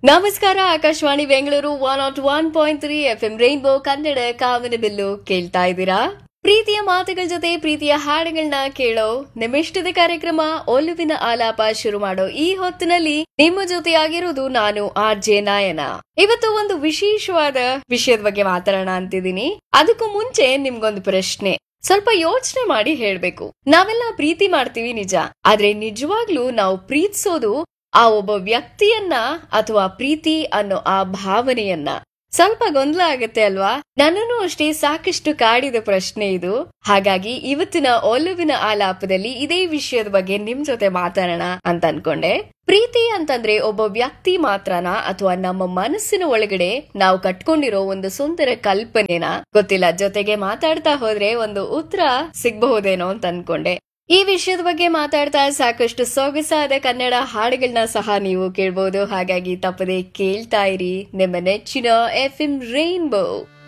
ನಮಸ್ಕಾರ Akashvani Bengaluru one naught one point three F M rainbow Kannada ಕಾಮನ ಬಿಲ್ಲು ಕೇಳ್ತಾ ಇದ್ದೀರಾ ಪ್ರೀತಿಯ ಮಾತುಗಳ ಜೊತೆ ಪ್ರೀತಿಯ ಹಾಡುಗಳನ್ನ ಕೇಳೋ ನಿಮಿಷ್ಟದ ಕಾರ್ಯಕ್ರಮ ಒಲುವಿನ ಆಲಾಪ ಶುರು ಮಾಡೋ ಈ ಹೊತ್ತಿನಲ್ಲಿ ನಿಮ್ಮ ಜೊತೆಯಾಗಿರೋದು ನಾನು ಆರ್ ಜೆ ನಾಯನ ಇವತ್ತು ಒಂದು ವಿಶೇಷವಾದ ವಿಷಯದ ಬಗ್ಗೆ ಮಾತಾಡೋಣ ಅಂತಿದ್ದೀನಿ ಅದಕ್ಕೂ ಮುಂಚೆ ನಿಮ್ಗೊಂದು ಪ್ರಶ್ನೆ ಸ್ವಲ್ಪ ಯೋಚನೆ ಮಾಡಿ ಹೇಳ್ಬೇಕು ನಾವೆಲ್ಲ ಪ್ರೀತಿ ಮಾಡ್ತೀವಿ ನಿಜ ಆದ್ರೆ ನಿಜವಾಗ್ಲೂ ನಾವು ಪ್ರೀತಿಸೋದು ಆ ಒಬ್ಬ ವ್ಯಕ್ತಿಯನ್ನ ಅಥವಾ ಪ್ರೀತಿ ಅನ್ನೋ ಆ ಭಾವನೆಯನ್ನ ಸ್ವಲ್ಪ ಗೊಂದಲ ಆಗತ್ತೆ ಅಲ್ವಾ ನನ್ನನ್ನು ಅಷ್ಟೇ ಸಾಕಷ್ಟು ಕಾಡಿದ ಪ್ರಶ್ನೆ ಇದು ಹಾಗಾಗಿ ಇವತ್ತಿನ ಒಲುವಿನ ಆಲಾಪದಲ್ಲಿ ಇದೇ ವಿಷಯದ ಬಗ್ಗೆ ನಿಮ್ ಜೊತೆ ಮಾತಾಡೋಣ ಅಂತ ಅನ್ಕೊಂಡೆ ಪ್ರೀತಿ ಅಂತಂದ್ರೆ ಒಬ್ಬ ವ್ಯಕ್ತಿ ಮಾತ್ರನಾ ಅಥವಾ ನಮ್ಮ ಮನಸ್ಸಿನ ಒಳಗಡೆ ನಾವು ಕಟ್ಕೊಂಡಿರೋ ಒಂದು ಸುಂದರ ಕಲ್ಪನೆನ ಗೊತ್ತಿಲ್ಲ ಜೊತೆಗೆ ಮಾತಾಡ್ತಾ ಹೋದ್ರೆ ಒಂದು ಉತ್ತರ ಸಿಗ್ಬಹುದೇನೋ ಅಂತ ಅನ್ಕೊಂಡೆ ಈ ವಿಷಯದ ಬಗ್ಗೆ ಮಾತಾಡ್ತಾ ಸಾಕಷ್ಟು ಸೊಗಸಾದ ಕನ್ನಡ ಹಾಡುಗಳನ್ನ ಸಹ ನೀವು ಕೇಳ್ಬೋದು ಹಾಗಾಗಿ ತಪ್ಪದೆ ಕೇಳ್ತಾ ಇರಿ ನಿಮ್ಮ ನೆಚ್ಚಿನ ಎಫ್ ಎಂ ರೈನ್ಬೋ